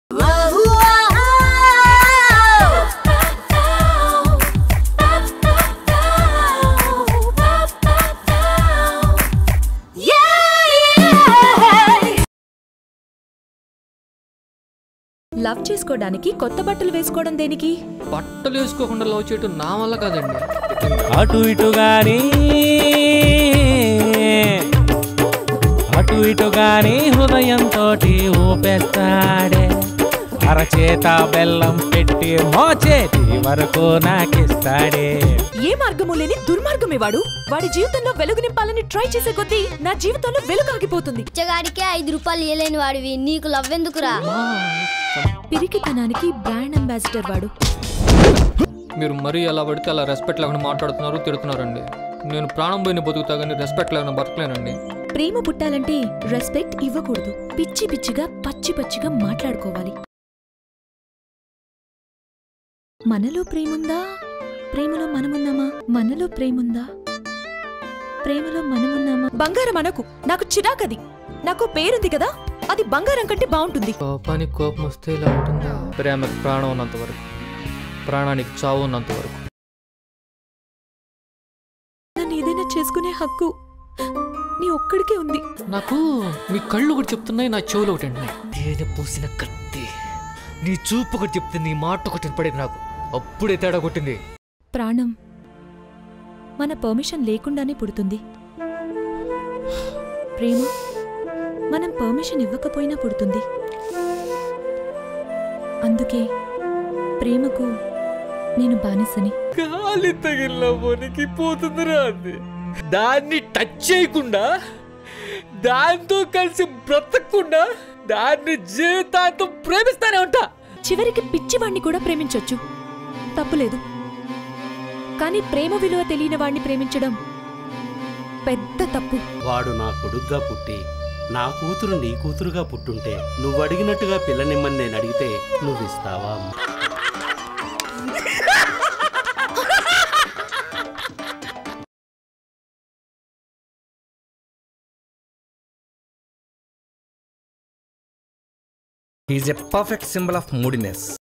Love చేసుకోవడానికి కొత్త బట్టలు వేసుకోవడం దేనికి బట్టలు వేసుకోకుండా లవ్ చేయటం నా వల్ల కాదండి అటు ఇటు గాని అటు ఇటు గాని హృదయంతో ఊపేస్తాడే అరచేత బెల్లం పెట్టి మోచేతి వరకు నాకిస్తాడే ఏ మార్గము లేని దుర్మార్గమే వాడు వాడి జీవితంలో వెలుగు నింపాలని ట్రై చేసే కొద్దీ నా జీవితంలో వెలుగు ఆగిపోతుంది పిచ్చగాడికే ఐదు రూపాయలు ఇయ్యలేని వాడివి నీకు లవ్ ఎందుకురా పిరికితనానికి బ్రాండ్ అంబాసిడర్ వాడు మీరు మరీ ఎలా పడితే అలా రెస్పెక్ట్ లేకుండా మాట్లాడుతున్నారు తిడుతున్నారండి నేను ప్రాణం పోయిన బతుకుతా కానీ రెస్పెక్ట్ లేకుండా బతకలేనండి ప్రేమ పుట్టాలంటే రెస్పెక్ట్ ఇవ్వకూడదు పిచ్చి పిచ్చిగా పచ్చి పచ్చిగా మాట్లాడుకోవాలి మనలో ప్రేముందా ప్రేమలో మనమున్నామా మనలో ప్రేముందా ప్రేమలో మనమున్నామా బంగారం అనకు నాకు చిరాకది నాకు పేరుంది కదా అది బంగారం కంటే బాగుంటుంది కోపానికి కోపం వస్తే ఇలా ఉంటుందా ప్రేమకి ప్రాణం ఉన్నంత వరకు ప్రాణానికి చావు ఉన్నంత వరకు నన్ను ఏదైనా చేసుకునే హక్కు నీ ఒక్కడికే ఉంది నాకు మీ కళ్ళు ఒకటి చెప్తున్నాయి నా చెవులు ఒకటి అంటున్నాయి తేనె పూసిన కత్తి నీ చూపు ఒకటి చెప్తే నీ మాట ఒకటి పడేది నాకు అప్పుడే తేడా కొట్టింది ప్రాణం మన పర్మిషన్ లేకుండానే పుడుతుంది ప్రేమ మనం పర్మిషన్ ఇవ్వకపోయినా పుడుతుంది అందుకే ప్రేమకు నేను బానిసని గాలి తగిలిన పోనికి పోతుందిరా అది దాన్ని టచ్ చేయకుండా దాంతో కలిసి బ్రతకకుండా దాన్ని జీవితాంతం ప్రేమిస్తానే ఉంటా చివరికి పిచ్చివాణ్ణి కూడా ప్రేమించొచ్చు తప్పులేదు కానీ ప్రేమ విలువ తెలియని వాణ్ణి ప్రేమించడం పెద్ద తప్పు వాడు నా కొడుగ్గా పుట్టి నా కూతురు నీ కూతురుగా పుట్టుంటే నువ్వు అడిగినట్టుగా పిల్లనిమ్మని నేను అడిగితే నువ్వు ఇస్తావా He is a perfect symbol of moodiness.